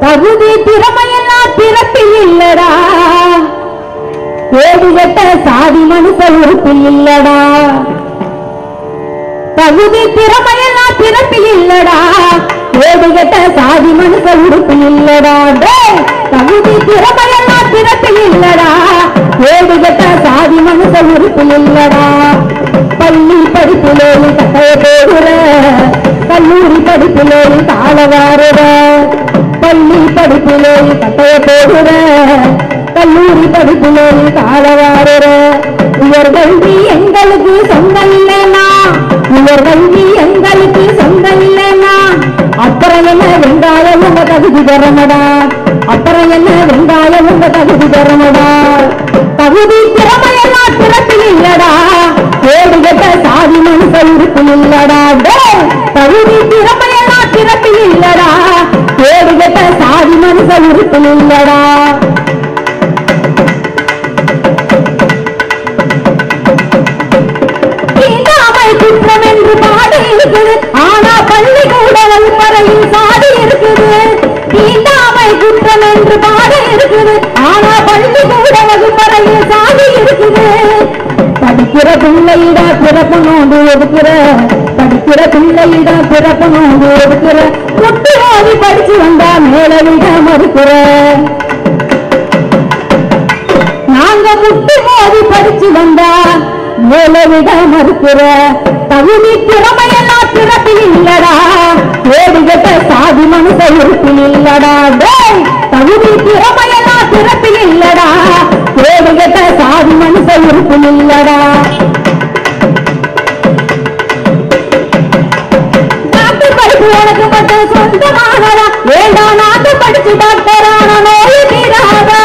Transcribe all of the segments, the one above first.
தகுதி திறமையெல்லாம் பிறப்பில் இல்லடா ஏடு கெட்ட சாதி மனுஷ உறுப்பில் இல்லடா தகுதி திறமையெல்லாம் பிறப்பில் இல்லடா ஏடு கெட்ட சாதி மனுஷ உறுப்பில் இல்லடா டேய், தகுதி திறமையெல்லாம் பிறப்பில் இல்லடா ஏடு கெட்ட சாதி மனுஷ உறுப்பில் இல்லடா பள்ளி படிப்பிலே கட்டைய போடுற கல்லூரி படிப்பிலே தாள வாருற பள்ளி படிப்பிலே கட்டைய போடுற கல்லூரி படிப்பிலே தாள வாருற உயர் கல்வி எங்களுக்கு சொந்தம் இல்லைனா உயர் கல்வி எங்களுக்கு சொந்தம் இல்லைனா அப்புறம் என்ன வெங்காயம் உங்க தகுதி தரமடா அப்புறம் என்ன வெங்காயம் உங்க தகுதி தரமடா தகுதி திறமையெல்லாம் பிறப்பில் இல்லடா ஏடு கெட்ட சாதி மனுஷ உறுப்பில் இல்லடா டேய், தகுதி திறமையெல்லாம் பிறப்பில் இல்லடா ஏடு கெட்ட சாதி மனுஷ உறுப்பில் இல்லடா தீண்டாமை குற்றம் என்று பாடு இருக்குது ஆனா பள்ளிக்கூட வகுப்பறையில் சாதி இருக்குது தீண்டாமை குற்றம் என்று பாடு இருக்குது ஆனா பள்ளிக்கூட வகுப்பறையில் சாதி இருக்குது படிக்கிற பிள்ளையிட பிறப்பு நோண்டு ஒதுக்குற படிக்கிற பிள்ளையிட பிறப்பு நோண்டு ஒதுக்குற முட்டு ஓதி படிச்சு வந்தா மேல விட மறுக்கிற நாங்க முட்டு மோதி படிச்சு வந்தா மேல விட மறுக்கிற தகுதி திறமையெல்லாம் பிறப்பில் இல்லடா ஏடு கெட்ட சாதி மனுஷ உறுப்பில் இல்லடா டேய், தகுதி திறமையெல்லாம் பிறப்பில் இல்லடா ஏடு கெட்ட சாதி மனுஷ உறுப்பில் இல்லடா நாட்டு படிப்பு உனக்கு மட்டும் சொந்தமானதா ஏண்டா நாட்டு படிச்சு டாக்டரான நோய் தீராதா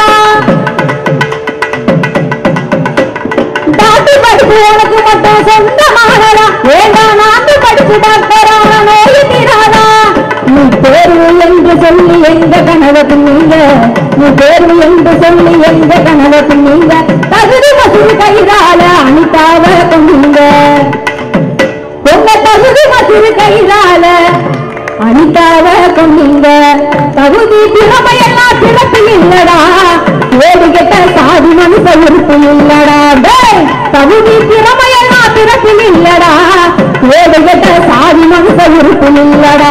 டாக்டர் படிப்பு உனக்கு மட்டும் சொந்தமானதா ஏண்டா நாட்டு படிச்சு டாக்டரான நோய் தீராதா நீ தேர்வு என்று சொல்லி எங்க கனவுக்கு நீங்க நீ தேர்வு என்று சொல்லி எங்க கனவுக்கு நீங்க தகுதி வசூல் கைதால அனிதாவ கொண்டீங்க உங்க தகுதி மசுறு கைதால அனிதாவ கொண்டீங்க தகுதி திறமையெல்லாம் பிறப்பில் இல்லடா ஏடு கெட்ட சாதி மனுஷ உறுப்பு இல்லடா டேய், தகுதி திறமையெல்லாம் பிறப்பில் இல்லடா ஏடு கெட்ட சாதி மனுஷ உறுப்பு இல்லடா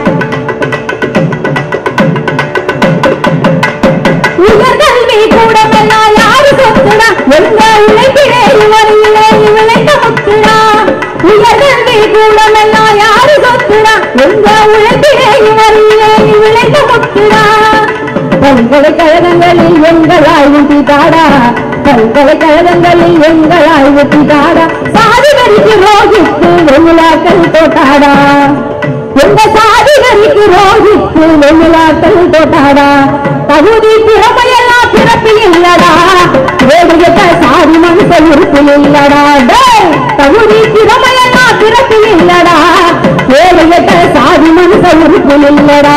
உயர்கல்வி கூடமெல்லாம் யாரு சொத்துடா எங்க உழைப்பிலே இவரிலே விளைந்த முத்துடா உயர்கல்வி கூடமெல்லாம் யாரு சொத்துடா எங்க உழைப்பிலே இவரிலே விளைந்த முத்துடா பல்கலைக்கழகங்களில் எங்கள் ஆய்வு தாடா பல்கலைக்கழகங்களில் எங்கள் ஆய்வு தாடா சாதி வரிக்கு ரோகித்து வெள்ளாக்கள் போட்டாடா எங்க சாதிகளுக்கு ரோகித்து வெள்ளாக்கள் போட்டாடா தகுதி திறமையெல்லாம் பிறப்பில் இல்லடா வேடியத்த சாதி மனுஷ உறுப்பில் இல்லடா டேய், தகுதி திறமையெல்லாம் பிறப்பில் இல்லடா வேடியத்த சாதி மனுஷ உறுப்பில் இல்லடா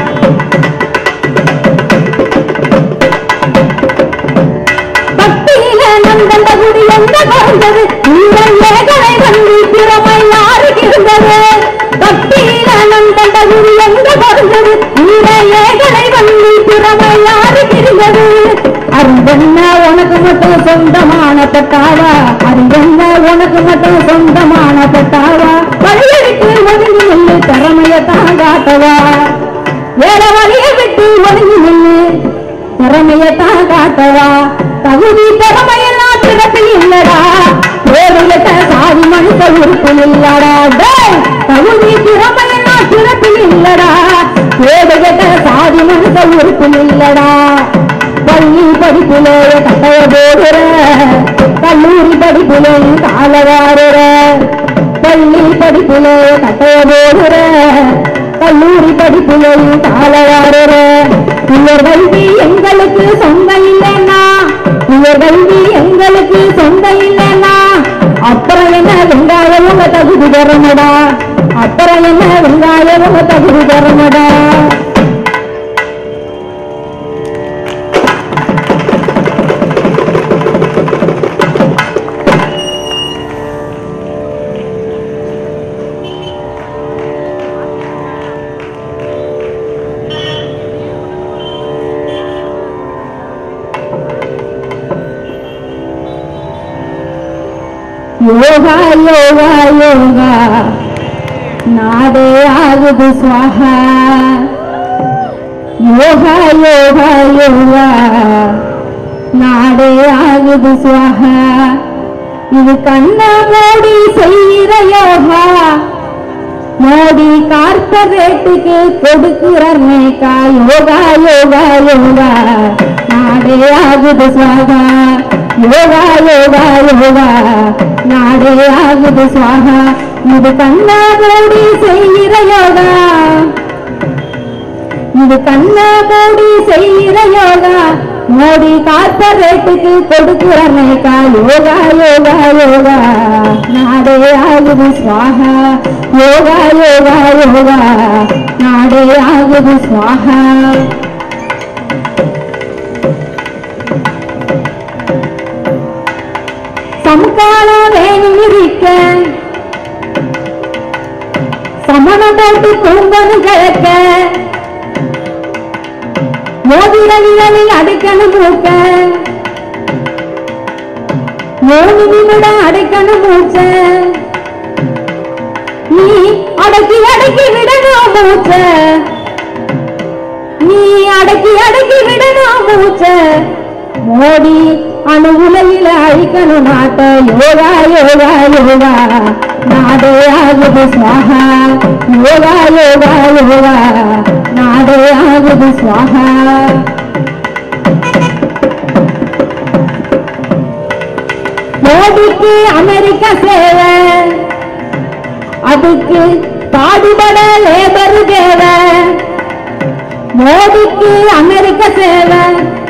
பக்தியில நந்தன் தகுதி எங்க குறைந்தது உங்கள் ஏகலை வந்தி திறமை யாருக்கு இருந்தது பக்தியில நந்தன் தகுதி எங்க குறைந்தது உங்கள் ஏகலை வந்தி திறமை யாருக்கு இருந்தது அறிவென்ன உனக்கு மட்டும் சொந்தமான பட்டாவா அறிவென்ன உனக்கு மட்டும் சொந்தமான பட்டாவா வழியடித்து ஒதுங்கி நின்று திறமையை தான் காட்டவா வேற வழியை விட்டு ஒதுங்கி நின்று திறமையத்தான் காட்டவா தகுதி திறமையெல்லாம் பிறப்பில் இல்லடா தேவையற்ற சாதி மனுஷ உறுப்பில் இல்லடா டேய், தகுதி திறமையெல்லாம் பிறப்பில் இல்லடா தேவையற்ற சாதி மனுஷ உறுப்பில் இல்லடா பள்ளி படிப்பிலே கட்டைய போடுற கல்லூரி படிப்பிலே கால வாடுற பள்ளி படிப்பிலே கட்டைய போடுற கல்லூரி படிப்பிலே கால வாடுற உயர் கல்வி எங்களுக்கு சொந்தம் இல்லைன்னா உயர் கல்வி எங்களுக்கு சொந்தம் இல்லைன்னா அப்புறம் என்ன வெங்காயம் உங்க தகுதி தரமடா அப்புறம் என்ன வெங்காயம் உங்க தகுதி தரமடா யோகா யோகா நாடே ஆகுது சுவாஹா யோகா யோகா யோகா நாடே ஆகுது சுவாஹா இது கண்ண மோடி செய்கிற யோகா மோடி கார்பரேட்டுக்கு கொடுக்கிறார் மேக்கா யோகா யோகா யோகா நாடே ஆகுது சுவாகா யோகா யோகா யோகா நாடே ஆகுது சுவாகா இது கண்ணா மோடி செய்கிற யோகா இது கண்ணா மோடி செய்கிற யோகா மோடி கார்பரேட்டுக்கு கொடுக்கிற மேக்கா யோகா யோகா யோகா நாடே ஆகுது சுவாகா யோகா யோகா யோகா நாடே ஆகுது சுவாகா சமகால வேணும் இருக்க சமண போட்டு கும்பனு கிழக்க மோதிர விரலில் அடைக்கணும் மூக்க மூணு நிமிடம் அடைக்கணும் மூச்ச நீ அடக்கி அடக்கி விடணும் மூச்ச நீ அடக்கி அடக்கி விடணும் மூச்ச மோடி அணு உலகில அழிக்கணும் நாட்ட யோகா யோகா யோகா நாடே ஆகுது சுவாகா யோகா யோகா யோகா நாடே ஆகுது சுவாகா மோடிக்கு அமெரிக்க சேவை அதுக்கு பாடுபட லேபர் தேவை மோடிக்கு அமெரிக்க சேவை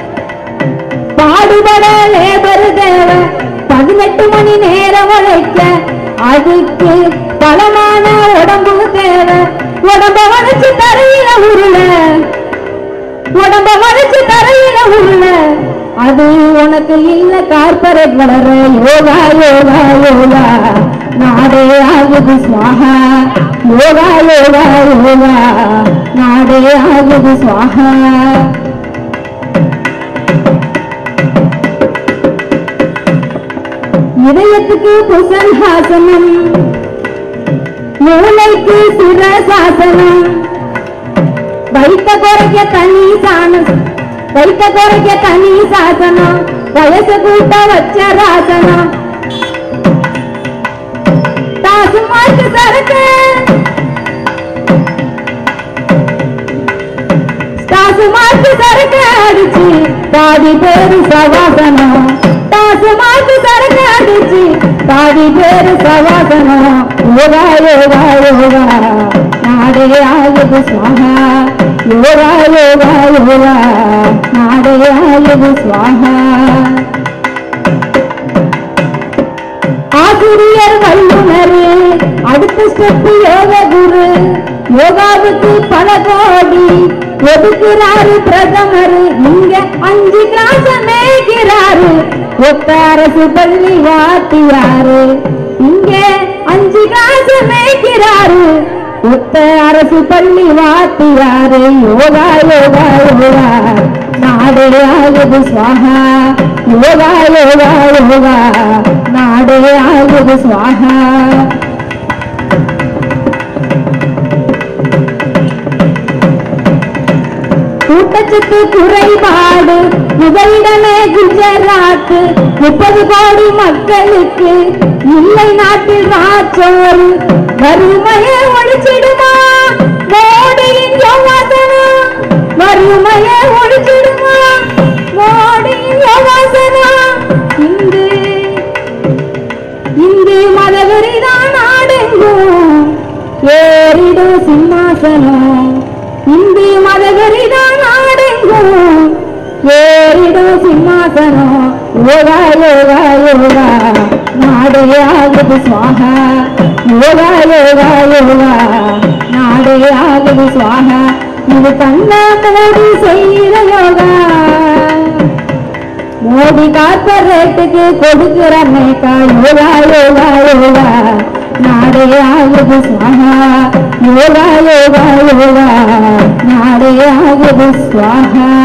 பாடுபட லேபர் தேவை பதினெட்டு மணி நேரம் உழைக்க அதுக்கு பலமான உடம்பு தேவை உடம்ப வளைச்சு தரையில உருள உடம்ப வளைச்சு தரையில உருள அது உனக்கு இல்ல கார்பரேட் வளர யோகா யோகா யோகா நாடே ஆகுது சுவாகா யோகா யோகா யோகா நாடே ஆகுது சுவாகா இதயத்துக்கு புசன்ஹாசனம் மூளைக்கு சிரசாசனம் வைத்த குறைக்க தனி சாணம் வைத்த குறைக்க தனி சாசனம் வயசு கூட்ட வச்ச ராசனம் தாசு மாட்டு சரக்கு தாசு மாட்டு சரக்கு அடிச்சு பாதி பேரு சவாசனம் தாசு மாட்டு சரக்கு அடிச்சு பாதி பேரு சவாசனம் யோகா யோகா யோகா நாடே ஆகுது சுவாகா யோகா யோகா யோகா நாடே ஆகுது சுவாகா ஆசிரியர் வல்லுநரு அடுத்த ஸ்டெப் யோக குரு யோகாவுக்கு பல கோடி ஒதுக்குறாரு பிரதமர் இங்க அஞ்சு கிளாஸ் மேய்க்கிறாரு ஒத்த அரசு பள்ளி வாத்தியாரு இங்க அஞ்சு கிளாஸ் மேய்க்கிறாரு ஒத்த அரசு பள்ளி வாத்தியாரு யோகா யோகா யோகா நாடே ஆகுது சுவாகா யோகா யோகா யோகா நாடே ஆகுது சுவாகா ஊட்டச்சத்து குறைபாடு முதலிடமே குஜராத் முப்பது கோடி மக்களுக்கு இல்லை நாட்டில் ராச்சோறு வறுமையை ஒழிச்சிடுமா மோடியின் யோகாசனம் வறுமையை ஒழிச்சிடுமா மோடியின் யோகாசனம் இந்து இந்து மதவெறிதான் நாடெங்கும் ஏறிடும் சிம்மாசனம் இந்து மதவெறிதான் நாடெங்கும் ஏறிடும் சிம்மாசனம் யோகா யோகா யோகா நாடே ஆகுது சுவாகா யோகா யோகா யோகா நாடே ஆகுது சுவாகா இது கண்ணா மோடி செய்கிற யோகா மோடி கார்பரேட்டுக்கு கொடுக்கிற மேக்கா யோகா யோகா யோகா நாடே ஆகுது சுவாகா யோகா யோகா யோகா நாடே ஆகுது சுவாகா